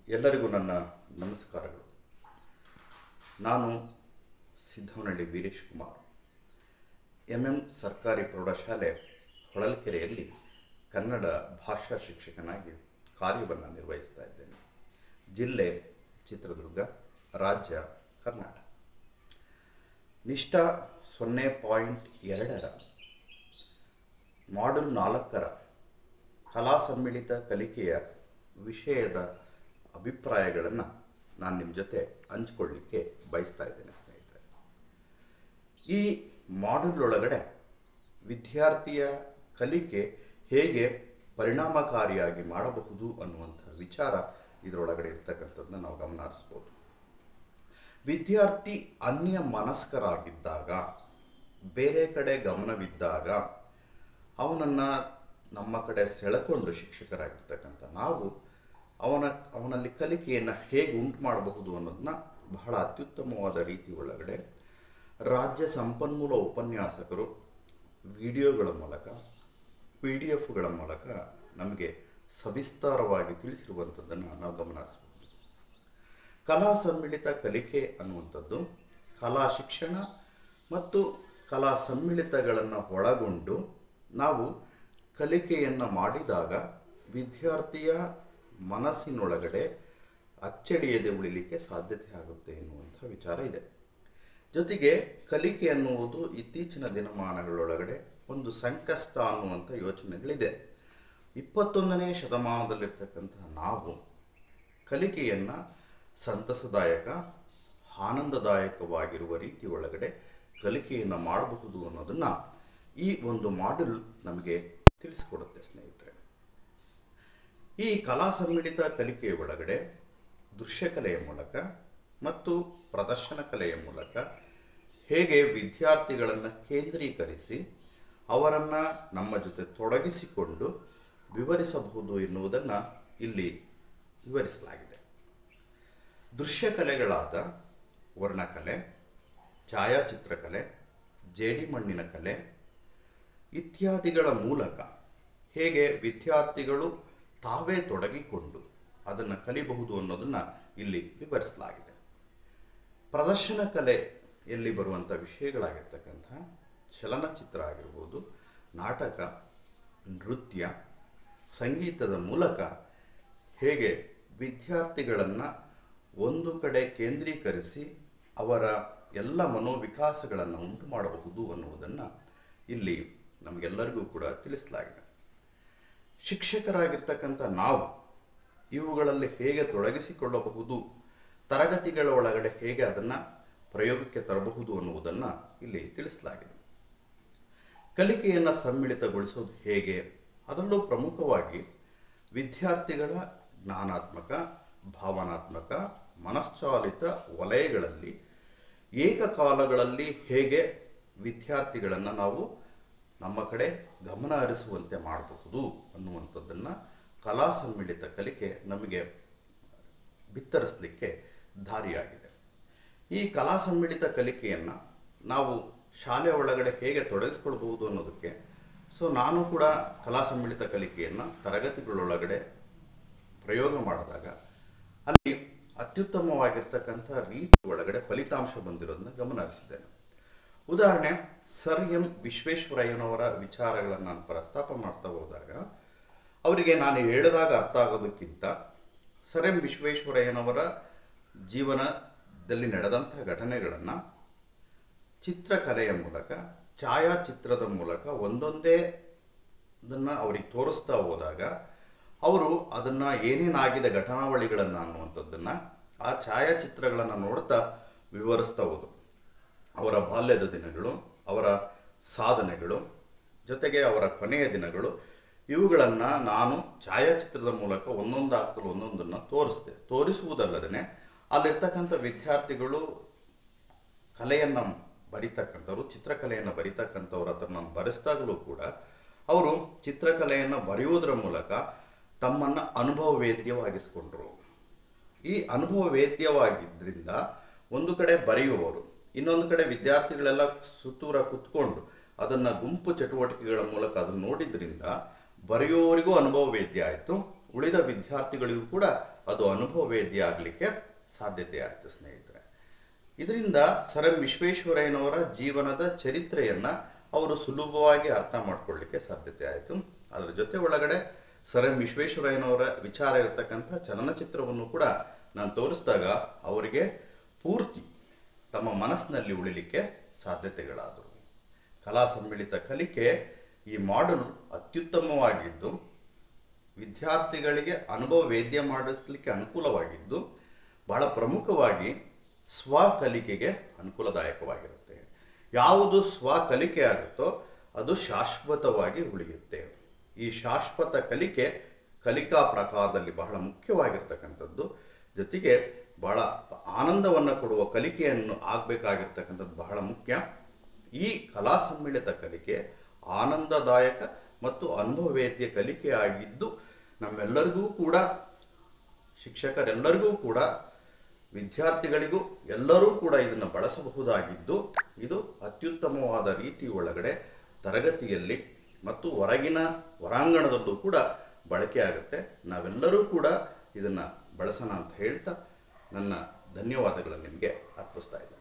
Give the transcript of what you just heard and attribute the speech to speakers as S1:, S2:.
S1: ಎಲ್ಲರಿಗೂ ನನ್ನ ನಮಸ್ಕಾರಗಳು ನಾನು ಸಿದ್ದವನಹಳ್ಳಿ ವೀರೇಶ್ ಕುಮಾರ್ ಎಂ ಎಂ ಸರ್ಕಾರಿ ಪ್ರೌಢಶಾಲೆ ಹೊಳಲ್ಕೆರೆಯಲ್ಲಿ ಕನ್ನಡ ಭಾಷಾ ಶಿಕ್ಷಕನಾಗಿ ಕಾರ್ಯವನ್ನು ನಿರ್ವಹಿಸ್ತಾ ಇದ್ದೇನೆ ಜಿಲ್ಲೆ ಚಿತ್ರದುರ್ಗ ರಾಜ್ಯ ಕರ್ನಾಟಕ ನಿಷ್ಠಾ ಸೊನ್ನೆ ಪಾಯಿಂಟ್ ಎರಡರ ಮಾಡ್ಯೂಲ್ ನಾಲ್ಕರ ಕಲಾ ಸಮ್ಮಿಳಿತ ಕಲಿಕೆಯ ವಿಷಯದ ಅಭಿಪ್ರಾಯಗಳನ್ನು ನಾನು ನಿಮ್ಮ ಜೊತೆ ಹಂಚ್ಕೊಳ್ಳಿಕ್ಕೆ ಬಯಸ್ತಾ ಇದ್ದೇನೆ ಸ್ನೇಹಿತರೆ ಈ ಮಾಡ್ಯೂಲ್ ಒಳಗಡೆ ವಿದ್ಯಾರ್ಥಿಯ ಕಲಿಕೆ ಹೇಗೆ ಪರಿಣಾಮಕಾರಿಯಾಗಿ ಮಾಡಬಹುದು ಅನ್ನುವಂಥ ವಿಚಾರ ಇದರೊಳಗಡೆ ಇರ್ತಕ್ಕಂಥದ್ದನ್ನ ನಾವು ಗಮನ ಹರಿಸ್ಬೋದು ವಿದ್ಯಾರ್ಥಿ ಅನ್ಯ ಮನಸ್ಕರಾಗಿದ್ದಾಗ ಬೇರೆ ಕಡೆ ಗಮನವಿದ್ದಾಗ ಅವನನ್ನು ನಮ್ಮ ಕಡೆ ಸೆಳೆಕೊಂಡು ಶಿಕ್ಷಕರಾಗಿರ್ತಕ್ಕಂಥ ನಾವು ಅವನ ಅವನಲ್ಲಿ ಕಲಿಕೆಯನ್ನು ಹೇಗೆ ಉಂಟು ಮಾಡಬಹುದು ಅನ್ನೋದನ್ನ ಬಹಳ ಅತ್ಯುತ್ತಮವಾದ ರೀತಿ ಒಳಗಡೆ ರಾಜ್ಯ ಸಂಪನ್ಮೂಲ ಉಪನ್ಯಾಸಕರು ವಿಡಿಯೋಗಳ ಮೂಲಕ ಪಿ ಡಿ ಎಫ್ಗಳ ಮೂಲಕ ನಮಗೆ ಸವಿಸ್ತಾರವಾಗಿ ತಿಳಿಸಿರುವಂಥದ್ದನ್ನು ನಾವು ಗಮನಿಸಬಹುದು ಕಲಾ ಸಮ್ಮಿಳಿತ ಕಲಿಕೆ ಅನ್ನುವಂಥದ್ದು ಕಲಾ ಶಿಕ್ಷಣ ಮತ್ತು ಕಲಾ ಸಮ್ಮಿಳಿತಗಳನ್ನು ಒಳಗೊಂಡು ನಾವು ಕಲಿಕೆಯನ್ನು ಮಾಡಿದಾಗ ವಿದ್ಯಾರ್ಥಿಯ ಮನಸ್ಸಿನೊಳಗಡೆ ಅಚ್ಚಳಿಯದೆ ಉಳಿಲಿಕ್ಕೆ ಸಾಧ್ಯತೆ ಆಗುತ್ತೆ ಎನ್ನುವಂಥ ವಿಚಾರ ಇದೆ ಜೊತೆಗೆ ಕಲಿಕೆ ಅನ್ನುವುದು ಇತ್ತೀಚಿನ ದಿನಮಾನಗಳೊಳಗಡೆ ಒಂದು ಸಂಕಷ್ಟ ಅನ್ನುವಂಥ ಯೋಚನೆಗಳಿದೆ ಇಪ್ಪತ್ತೊಂದನೇ ಶತಮಾನದಲ್ಲಿರ್ತಕ್ಕಂತಹ ನಾವು ಕಲಿಕೆಯನ್ನು ಸಂತಸದಾಯಕ ಆನಂದದಾಯಕವಾಗಿರುವ ರೀತಿ ಒಳಗಡೆ ಕಲಿಕೆಯನ್ನು ಮಾಡಬಹುದು ಅನ್ನೋದನ್ನು ಈ ಒಂದು ಮಾಡ್ಯೂಲ್ ನಮಗೆ ತಿಳಿಸ್ಕೊಡುತ್ತೆ ಸ್ನೇಹಿತರೆ ಈ ಕಲಾ ಸಮ್ಮಿಳಿತ ಕಲಿಕೆಯ ಒಳಗಡೆ ದೃಶ್ಯಕಲೆಯ ಮೂಲಕ ಮತ್ತು ಪ್ರದರ್ಶನ ಕಲೆಯ ಮೂಲಕ ಹೇಗೆ ವಿದ್ಯಾರ್ಥಿಗಳನ್ನು ಕೇಂದ್ರೀಕರಿಸಿ ಅವರನ್ನು ನಮ್ಮ ಜೊತೆ ತೊಡಗಿಸಿಕೊಂಡು ವಿವರಿಸಬಹುದು ಎನ್ನುವುದನ್ನು ಇಲ್ಲಿ ವಿವರಿಸಲಾಗಿದೆ ದೃಶ್ಯಕಲೆಗಳಾದ ವರ್ಣಕಲೆ ಛಾಯಾಚಿತ್ರಕಲೆ ಜೇಡಿ ಮಣ್ಣಿನ ಕಲೆ ಇತ್ಯಾದಿಗಳ ಮೂಲಕ ಹೇಗೆ ವಿದ್ಯಾರ್ಥಿಗಳು ತಾವೇ ತೊಡಗಿಕೊಂಡು ಅದನ್ನು ಕಲಿಬಹುದು ಅನ್ನೋದನ್ನು ಇಲ್ಲಿ ವಿವರಿಸಲಾಗಿದೆ ಪ್ರದರ್ಶನ ಕಲೆಯಲ್ಲಿ ಬರುವಂಥ ವಿಷಯಗಳಾಗಿರ್ತಕ್ಕಂಥ ಚಲನಚಿತ್ರ ಆಗಿರ್ಬೋದು ನಾಟಕ ನೃತ್ಯ ಸಂಗೀತದ ಮೂಲಕ ಹೇಗೆ ವಿದ್ಯಾರ್ಥಿಗಳನ್ನು ಒಂದು ಕಡೆ ಕೇಂದ್ರೀಕರಿಸಿ ಅವರ ಎಲ್ಲ ಮನೋವಿಕಾಸಗಳನ್ನು ಉಂಟು ಮಾಡಬಹುದು ಅನ್ನುವುದನ್ನು ಇಲ್ಲಿ ನಮಗೆಲ್ಲರಿಗೂ ಕೂಡ ತಿಳಿಸಲಾಗಿದೆ ಶಿಕ್ಷಕರಾಗಿರ್ತಕ್ಕಂಥ ನಾವು ಇವುಗಳಲ್ಲಿ ಹೇಗೆ ತೊಡಗಿಸಿಕೊಳ್ಳಬಹುದು ತರಗತಿಗಳ ಒಳಗಡೆ ಹೇಗೆ ಅದನ್ನು ಪ್ರಯೋಗಕ್ಕೆ ತರಬಹುದು ಅನ್ನುವುದನ್ನು ಇಲ್ಲಿ ತಿಳಿಸಲಾಗಿದೆ ಕಲಿಕೆಯನ್ನು ಸಮ್ಮಿಳಿತಗೊಳಿಸೋದು ಹೇಗೆ ಅದರಲ್ಲೂ ಪ್ರಮುಖವಾಗಿ ವಿದ್ಯಾರ್ಥಿಗಳ ಜ್ಞಾನಾತ್ಮಕ ಭಾವನಾತ್ಮಕ ಮನಶ್ಚಾಲಿತ ವಲಯಗಳಲ್ಲಿ ಏಕಕಾಲಗಳಲ್ಲಿ ಹೇಗೆ ವಿದ್ಯಾರ್ಥಿಗಳನ್ನು ನಾವು ನಮ್ಮ ಕಡೆ ಗಮನ ಹರಿಸುವಂತೆ ಮಾಡಬಹುದು ಅನ್ನುವಂಥದ್ದನ್ನು ಕಲಾ ಸಮ್ಮಿಳಿತ ಕಲಿಕೆ ನಮಗೆ ಬಿತ್ತರಿಸಲಿಕ್ಕೆ ದಾರಿಯಾಗಿದೆ ಈ ಕಲಾ ಸಮ್ಮಿಳಿತ ಕಲಿಕೆಯನ್ನು ನಾವು ಶಾಲೆ ಒಳಗಡೆ ಹೇಗೆ ತೊಡಗಿಸ್ಕೊಳ್ಬಹುದು ಅನ್ನೋದಕ್ಕೆ ಸೊ ನಾನು ಕೂಡ ಕಲಾ ಸಮ್ಮಿಳಿತ ಕಲಿಕೆಯನ್ನು ತರಗತಿಗಳೊಳಗಡೆ ಪ್ರಯೋಗ ಮಾಡಿದಾಗ ಅಲ್ಲಿ ಅತ್ಯುತ್ತಮವಾಗಿರ್ತಕ್ಕಂಥ ರೀತಿ ಒಳಗಡೆ ಫಲಿತಾಂಶ ಬಂದಿರೋದನ್ನ ಗಮನಿಸಿದ್ದೇನೆ ಉದಾಹರಣೆ ಸರ್ ಎಂ ವಿಶ್ವೇಶ್ವರಯ್ಯನವರ ವಿಚಾರಗಳನ್ನು ನಾನು ಪ್ರಸ್ತಾಪ ಮಾಡ್ತಾ ಹೋದಾಗ ಅವರಿಗೆ ನಾನು ಹೇಳಿದಾಗ ಅರ್ಥ ಆಗೋದಕ್ಕಿಂತ ಸರ್ ಎಂ ವಿಶ್ವೇಶ್ವರಯ್ಯನವರ ಜೀವನದಲ್ಲಿ ನಡೆದಂಥ ಘಟನೆಗಳನ್ನು ಚಿತ್ರಕಲೆಯ ಮೂಲಕ ಛಾಯಾಚಿತ್ರದ ಮೂಲಕ ಒಂದೊಂದೇ ಅದನ್ನು ಅವ್ರಿಗೆ ತೋರಿಸ್ತಾ ಹೋದಾಗ ಅವರು ಅದನ್ನು ಏನೇನಾಗಿದೆ ಘಟನಾವಳಿಗಳನ್ನು ಅನ್ನುವಂಥದ್ದನ್ನು ಆ ಛಾಯಾಚಿತ್ರಗಳನ್ನು ನೋಡ್ತಾ ವಿವರಿಸ್ತಾ ಹೋದರು ಅವರ ಬಾಲ್ಯದ ದಿನಗಳು ಅವರ ಸಾಧನೆಗಳು ಜೊತೆಗೆ ಅವರ ಕೊನೆಯ ದಿನಗಳು ಇವುಗಳನ್ನು ನಾನು ಛಾಯಾಚಿತ್ರದ ಮೂಲಕ ಒಂದೊಂದು ಹಾಕಲು ಒಂದೊಂದನ್ನು ತೋರಿಸ್ದೆ ತೋರಿಸುವುದಲ್ಲದೇ ಅಲ್ಲಿರ್ತಕ್ಕಂಥ ವಿದ್ಯಾರ್ಥಿಗಳು ಕಲೆಯನ್ನು ಬರಿತಕ್ಕಂಥವ್ರು ಚಿತ್ರಕಲೆಯನ್ನು ಬರಿತಕ್ಕಂಥವ್ರ ಹತ್ರ ನಾನು ಬರೆಸಿದಾಗಲೂ ಕೂಡ ಅವರು ಚಿತ್ರಕಲೆಯನ್ನು ಬರೆಯುವುದರ ಮೂಲಕ ತಮ್ಮನ್ನು ಅನುಭವ ವೇದ್ಯವಾಗಿಸ್ಕೊಂಡ್ರು ಈ ಅನುಭವ ವೇದ್ಯವಾಗಿದ್ದರಿಂದ ಒಂದು ಕಡೆ ಬರೆಯುವವರು ಇನ್ನೊಂದು ಕಡೆ ವಿದ್ಯಾರ್ಥಿಗಳೆಲ್ಲ ಸುತ್ತೂರ ಕುತ್ಕೊಂಡು ಅದನ್ನು ಗುಂಪು ಚಟುವಟಿಕೆಗಳ ಮೂಲಕ ಅದನ್ನು ನೋಡಿದ್ರಿಂದ ಬರೆಯುವವರಿಗೂ ಅನುಭವ ವೇದ್ಯ ಆಯಿತು ಉಳಿದ ವಿದ್ಯಾರ್ಥಿಗಳಿಗೂ ಕೂಡ ಅದು ಅನುಭವ ವೇದ್ಯ ಆಗಲಿಕ್ಕೆ ಸಾಧ್ಯತೆ ಆಯಿತು ಸ್ನೇಹಿತರೆ ಇದರಿಂದ ಸರ್ ಎಂ ವಿಶ್ವೇಶ್ವರಯ್ಯನವರ ಜೀವನದ ಚರಿತ್ರೆಯನ್ನು ಅವರು ಸುಲಭವಾಗಿ ಅರ್ಥ ಮಾಡ್ಕೊಳ್ಳಿಕ್ಕೆ ಸಾಧ್ಯತೆ ಆಯಿತು ಅದರ ಜೊತೆ ಒಳಗಡೆ ಸರ್ ಎಂ ವಿಶ್ವೇಶ್ವರಯ್ಯನವರ ವಿಚಾರ ಇರತಕ್ಕಂಥ ಚಲನಚಿತ್ರವನ್ನು ಕೂಡ ನಾನು ತೋರಿಸಿದಾಗ ಅವರಿಗೆ ಪೂರ್ತಿ ತಮ್ಮ ಮನಸ್ಸಿನಲ್ಲಿ ಉಳಿಲಿಕ್ಕೆ ಸಾಧ್ಯತೆಗಳಾದವು ಕಲಾ ಸಮ್ಮಿಳಿತ ಕಲಿಕೆ ಈ ಮಾಡಲ್ ಅತ್ಯುತ್ತಮವಾಗಿದ್ದು ವಿದ್ಯಾರ್ಥಿಗಳಿಗೆ ಅನುಭವ ವೇದ್ಯ ಮಾಡಿಸಲಿಕ್ಕೆ ಅನುಕೂಲವಾಗಿದ್ದು ಬಹಳ ಪ್ರಮುಖವಾಗಿ ಸ್ವ ಕಲಿಕೆಗೆ ಅನುಕೂಲದಾಯಕವಾಗಿರುತ್ತೆ ಯಾವುದು ಸ್ವ ಕಲಿಕೆ ಆಗುತ್ತೋ ಅದು ಶಾಶ್ವತವಾಗಿ ಉಳಿಯುತ್ತೆ ಈ ಶಾಶ್ವತ ಕಲಿಕೆ ಕಲಿಕಾ ಪ್ರಕಾರದಲ್ಲಿ ಬಹಳ ಮುಖ್ಯವಾಗಿರ್ತಕ್ಕಂಥದ್ದು ಜೊತೆಗೆ ಬಹಳ ಆನಂದವನ್ನು ಕೊಡುವ ಕಲಿಕೆಯನ್ನು ಆಗಬೇಕಾಗಿರ್ತಕ್ಕಂಥದ್ದು ಬಹಳ ಮುಖ್ಯ ಈ ಕಲಾ ಸಮ್ಮಿಳಿತ ಕಲಿಕೆ ಆನಂದದಾಯಕ ಮತ್ತು ಅನುಭವವೇದ್ಯ ಕಲಿಕೆ ಆಗಿದ್ದು ನಮ್ಮೆಲ್ಲರಿಗೂ ಕೂಡ ಶಿಕ್ಷಕರೆಲ್ಲರಿಗೂ ಕೂಡ ವಿದ್ಯಾರ್ಥಿಗಳಿಗೂ ಎಲ್ಲರೂ ಕೂಡ ಇದನ್ನು ಬಳಸಬಹುದಾಗಿದ್ದು ಇದು ಅತ್ಯುತ್ತಮವಾದ ರೀತಿ ಒಳಗಡೆ ತರಗತಿಯಲ್ಲಿ ಮತ್ತು ಹೊರಗಿನ ಹೊರಾಂಗಣದಲ್ಲೂ ಕೂಡ ಬಳಕೆ ಆಗುತ್ತೆ ನಾವೆಲ್ಲರೂ ಕೂಡ ಇದನ್ನು ಬಳಸೋಣ ಅಂತ ಹೇಳ್ತಾ ನನ್ನ ಧನ್ಯವಾದಗಳನ್ನು ನಿಮಗೆ ಅರ್ಪಿಸ್ತಾ ಇದ್ದೇನೆ